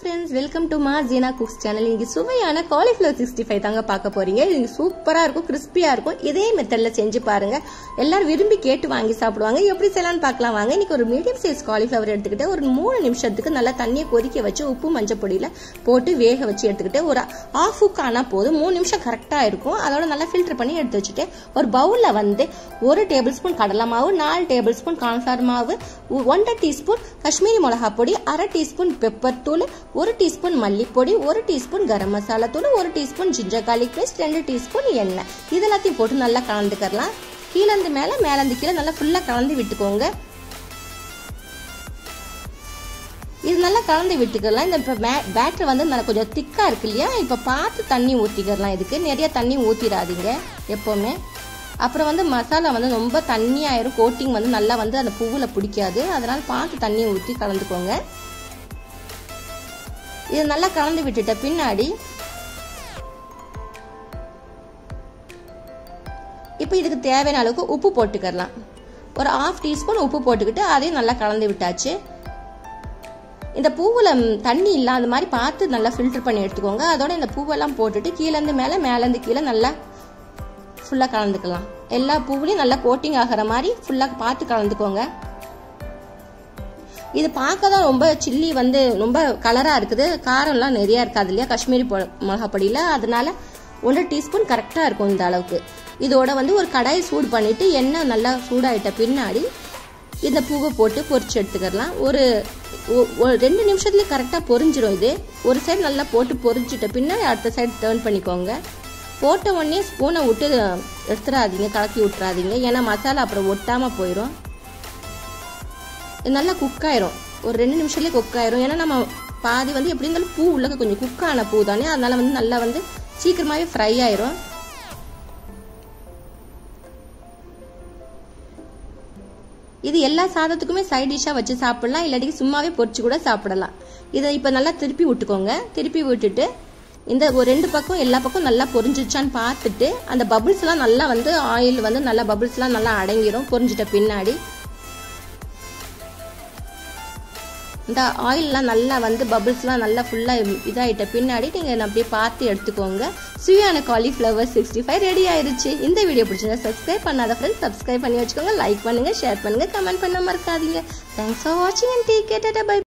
friends welcome to மா ஜீனா cooks channel இன்னைக்கு சுவையான காலிஃப்ளவர் சிக்ஸ்டி ஃபைவ் தாங்க பார்க்க போறீங்க இது சூப்பராக இருக்கும் கிறிஸ்பியாக இருக்கும் இதே மெத்தடில் செஞ்சு பாருங்க எல்லாரும் விரும்பி கேட்டு வாங்கி சாப்பிடுவாங்க எப்படி செய்யலாம்னு பார்க்கலாம் வாங்க இன்னைக்கு ஒரு மீடியம் சைஸ் காலிஃப்ளவர் எடுத்துக்கிட்டு ஒரு மூணு நிமிஷத்துக்கு நல்லா தண்ணியை கொதிக்க வச்சு உப்பு மஞ்சள் பொடியில் போட்டு வேக வச்சு எடுத்துக்கிட்டு ஒரு ஆஃப் குக் ஆனால் போதும் மூணு நிமிஷம் கரெக்டாக இருக்கும் அதோட நல்லா ஃபில்டர் பண்ணி எடுத்து வச்சுட்டு ஒரு பவுலில் வந்து ஒரு டேபிள் ஸ்பூன் கடலை மாவு நாலு டேபிள் ஸ்பூன் கார்ன்ஃபிளவர் மாவு ஒ- ஒன்றரை டீஸ்பூன் காஷ்மீரி மிளகா பொடி அரை டீஸ்பூன் பெப்பர் தூள் ஒரு டீஸ்பூன் மல்லிப்பொடி ஒரு டீஸ்பூன் கரம் மசாலா தூள் ஒரு டீஸ்பூன் ஜிஞ்சர் garlic பேஸ்ட் ரெண்டு டீஸ்பூன் எண்ணெய் இது எல்லாத்தையும் போட்டு நல்லா கலந்துக்கலாம் கீழேந்து மேலே மேலேந்து கீழே நல்லா ஃபுல்லாக கலந்து விட்டுக்கோங்க இது நல்லா கலந்து விட்டுக்கலாம் இந்த இப்போ பேட்டர் வந்து நல்லா கொஞ்சம் திக்காக இருக்கு இல்லையா இப்போ பார்த்து தண்ணி ஊற்றிக்கிறலாம் இதுக்கு நிறைய தண்ணி ஊற்றிடாதீங்க எப்போவுமே அப்புறம் வந்து மசாலா வந்து ரொம்ப தண்ணியாயிரும் கோட்டிங் வந்து நல்லா வந்து அந்த பூவில் பிடிக்காது அதனால் பார்த்து தண்ணி ஊற்றி கலந்துக்கோங்க இது நல்லா கலந்து விட்டுட்ட பின்னாடி இப்போ இதுக்கு தேவையான அளவுக்கு உப்பு போட்டுக்கலாம் ஒரு ஆஃப் டீஸ்பூன் உப்பு போட்டுக்கிட்டு அதையும் நல்லா கலந்து விட்டாச்சு இந்த பூவில் தண்ணி இல்லாத மாதிரி பார்த்து நல்லா ஃபில்டர் பண்ணி எடுத்துக்கோங்க அதோட இந்த பூவெல்லாம் போட்டுட்டு கீழேருந்து மேலே மேலேருந்து கீழே நல்லா ஃபுல்லாக கலந்துக்கலாம் எல்லா பூவுலையும் நல்லா கோட்டிங் ஆகிற மாதிரி ஃபுல்லாக பார்த்து கலந்துக்கோங்க இது பார்க்க தான் ரொம்ப சில்லி வந்து ரொம்ப கலராக இருக்குது காரம்லாம் நிறையா இருக்காது இல்லையா காஷ்மீரி பொ- மிளகா பொடியில் அதனால ஒன்றரை டீஸ்பூன் கரெக்டாக இருக்கும் இந்த அளவுக்கு இதோட வந்து ஒரு கடாய் சூடு பண்ணிவிட்டு எண்ணெய் நல்லா சூடாயிட்ட பின்னாடி இந்த பூவை போட்டு பொரிச்சு எடுத்துக்கலாம் ஒரு ஒ- ஒரு ரெண்டு நிமிஷத்துல கரெக்டாக பொரிஞ்சிரும் இது ஒரு சைடு நல்லா போட்டு பொரிச்சிட்ட பின்னாடி அடுத்த சைடு டேர்ன் பண்ணிக்கோங்க போட்ட உடனே ஸ்பூனை விட்டு எடுத்துடாதீங்க கலக்கி விட்டுறாதீங்க ஏன்னா மசாலா அப்புறம் ஒட்டாமல் போயிடும் இது நல்லா குக் ஆயிரும் ஒரு ரெண்டு நிமிஷத்துலேயே குக் ஆயிரும் ஏன்னா நம்ம பாதி வந்து எப்படி இருந்தாலும் பூ உள்ள கொஞ்சம் குக் ஆன பூ தானே அதனால வந்து நல்லா வந்து சீக்கிரமாகவே ஃப்ரை ஆயிரும் இது எல்லா சாதத்துக்குமே சைட் டிஷ்ஷாக வச்சு சாப்பிடலாம் இல்லாட்டி சும்மாவே பொரிச்சு கூட சாப்பிடலாம் இதை இப்போ நல்லா திருப்பி விட்டுக்கோங்க திருப்பி விட்டுட்டு இந்த ஒரு ரெண்டு பக்கம் எல்லா பக்கம் நல்லா பொரிஞ்சிச்சான்னு பார்த்துட்டு அந்த பபுள்ஸ்லாம் நல்லா வந்து ஆயில் வந்து நல்லா பபுள்ஸ்லாம் நல்லா அடங்கிரும் பொரிஞ்சிட்ட பின்னாடி இந்த ஆயிலெலாம் நல்லா வந்து பபிள்ஸ்லாம் நல்லா ஃபுல்லாக இதாகிட்ட பின்னாடி நீங்கள் அப்படியே பார்த்து எடுத்துக்கோங்க சுயான காலிஃப்ளவர் சிக்ஸ்டி ஃபைவ் ரெடி ஆயிருச்சு இந்த வீடியோ பிடிச்சிருந்தா சப்ஸ்கிரைப் பண்ணாத ஃப்ரெண்ட்ஸ் சப்ஸ்கிரைப் பண்ணி வச்சுக்கோங்க லைக் பண்ணுங்கள் ஷேர் பண்ணுங்கள் கமெண்ட் பண்ண மறக்காதீங்க தேங்க்ஸ் ஃபார் வாட்சிங் அண்ட் டேக் கேட்டா பை